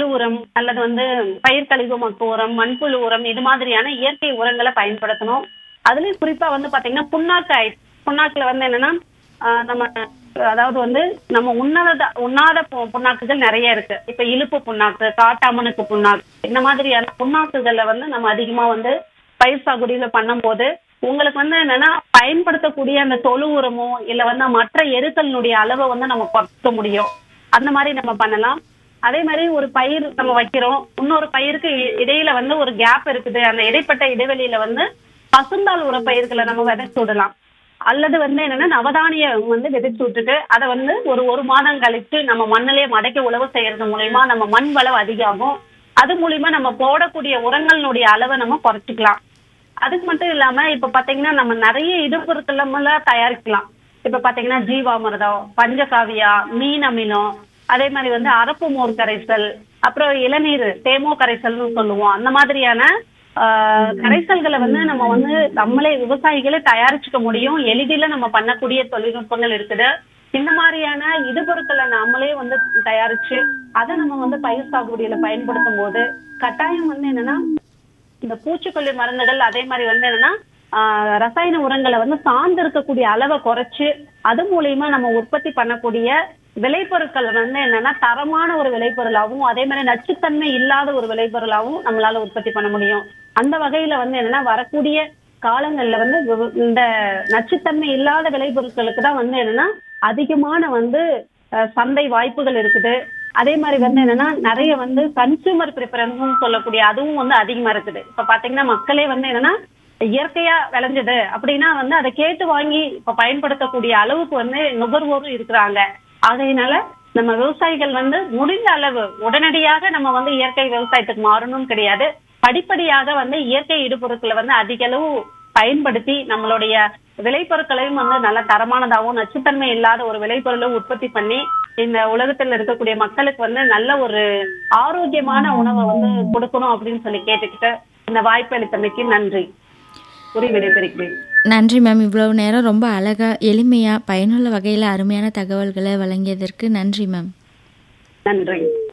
உரம் அல்லது வந்து பயிர் கழிவு மக்கு உரம் மண்புழு உரம் இது மாதிரியான இயற்கை உரங்களை பயன்படுத்தணும் அதுலயும் குறிப்பா வந்து பாத்தீங்கன்னா புண்ணாக்கு ஐ- புண்ணாக்குல வந்து என்னன்னா ஆஹ் நம்ம அதாவது வந்து நம்ம உண்ணாத உண்ணாத பு- புண்ணாக்குகள் நிறைய இருக்கு இப்ப இழுப்பு புண்ணாக்கு காட்டாமணுக்கு புண்ணாக்கு இந்த மாதிரியான புண்ணாக்குகளை வந்து நம்ம அதிகமா வந்து பயிர் சாகுடியில பண்ணும்போது உங்களுக்கு வந்து என்னன்னா பயன்படுத்தக்கூடிய அந்த தொழு உரமோ இல்ல வந்து மற்ற எருக்களினுடைய அளவை வந்து நம்ம குறைக்க முடியும் அந்த மாதிரி நம்ம பண்ணலாம் அதே மாதிரி ஒரு பயிர் நம்ம வைக்கிறோம் இன்னொரு பயிருக்கு இ- இடையில வந்து ஒரு கேப் இருக்குது அந்த இடைப்பட்ட இடைவெளியில வந்து பசுந்தாள் உர பயிர்களை நம்ம விதைச்சு விடலாம் அல்லது வந்து என்னன்னா நவதானியம் வந்து விதைச்சு விட்டுட்டு அதை வந்து ஒரு ஒரு மாதம் கழிச்சு நம்ம மண்ணிலே மடக்கி உழவு செய்யறது மூலியமா நம்ம மண் வளம் அதிகமாகும் அது மூலியமா நம்ம போடக்கூடிய உரங்களினுடைய அளவை நம்ம குறைச்சிக்கலாம் அதுக்கு மட்டும் இல்லாம இப்ப பாத்தீங்கன்னா நம்ம நிறைய இடுபொருட்கள் எல்லாம் தயாரிக்கலாம் இப்ப பாத்தீங்கன்னா ஜீவாமிர்தம் பஞ்சகாவியா மீன் அமிலம் அதே மாதிரி வந்து அரப்பு மோர் கரைசல் அப்புறம் இளநீர் தேமோ கரைசல்னு சொல்லுவோம் அந்த மாதிரியான ஆஹ், கரைசல்களை வந்து நம்ம வந்து நம்மளே விவசாயிகளே தயாரிச்சுக்க முடியும் எளிதில நம்ம பண்ணக்கூடிய தொழில்நுட்பங்கள் இருக்குது இந்த மாதிரியான இடுபொருட்களை நாமளே வந்து தயாரிச்சு அதை நம்ம வந்து பயிர் சாகுபடியில பயன்படுத்தும் போது கட்டாயம் வந்து என்னன்னா இந்த பூச்சிக்கொல்லி மருந்துகள் அதே மாதிரி வந்து என்னன்னா ஆஹ், ரசாயன உரங்களை வந்து சார்ந்து இருக்கக்கூடிய அளவை குறைச்சு அது மூலியமா நம்ம உற்பத்தி பண்ணக்கூடிய விளைபொருட்கள் வந்து என்னன்னா தரமான ஒரு விளைபொருளாகவும் அதே மாதிரி நச்சுத்தன்மை இல்லாத ஒரு விளைபொருளாகவும் நம்மளால உற்பத்தி பண்ண முடியும் அந்த வகையில வந்து என்னன்னா வரக்கூடிய காலங்கள்ல வந்து விவ- இந்த நச்சுத்தன்மை இல்லாத விளைபொருட்களுக்கு தான் வந்து என்னன்னா அதிகமான வந்து அஹ், சந்தை வாய்ப்புகள் இருக்குது அதே மாதிரி வந்து என்னன்னா நிறைய வந்து கன்சூமர் ப்ரிஃபரன்ஸ் சொல்லக்கூடிய அதுவும் வந்து அதிகமா இருக்குது இப்ப பாத்தீங்கன்னா மக்களே வந்து என்னன்னா இயற்கையா விளைஞ்சது அப்படின்னா வந்து அதை கேட்டு வாங்கி இப்ப பயன்படுத்தக்கூடிய அளவுக்கு வந்து நுகர்வோரும் இருக்கிறாங்க ஆகையினால நம்ம விவசாயிகள் வந்து முடிந்த அளவு உடனடியாக நம்ம வந்து இயற்கை விவசாயத்துக்கு மாறணும்னு கிடையாது படிப்படியாக வந்து இயற்கை இடுபொருட்களை வந்து அதிக அளவு பயன்படுத்தி நம்மளுடைய விளைபொருட்களையும் வந்து நல்ல தரமானதாகவும் நச்சுத்தன்மை இல்லாத ஒரு விளைபொருளை உற்பத்தி பண்ணி இந்த உலகத்துல இருக்கக்கூடிய மக்களுக்கு வந்து நல்ல ஒரு ஆரோக்கியமான உணவை வந்து கொடுக்கணும் அப்படின்னு சொல்லி கேட்டுக்கிட்டு இந்த வாய்ப்பு அளித்தமைக்கு நன்றி உரி விடைபெறுகிறேன் நன்றி மேம் இவ்வளவு நேரம் ரொம்ப அழகாக எளிமையாக பயனுள்ள வகையில் அருமையான தகவல்களை வழங்கியதற்கு நன்றி மேம் நன்றி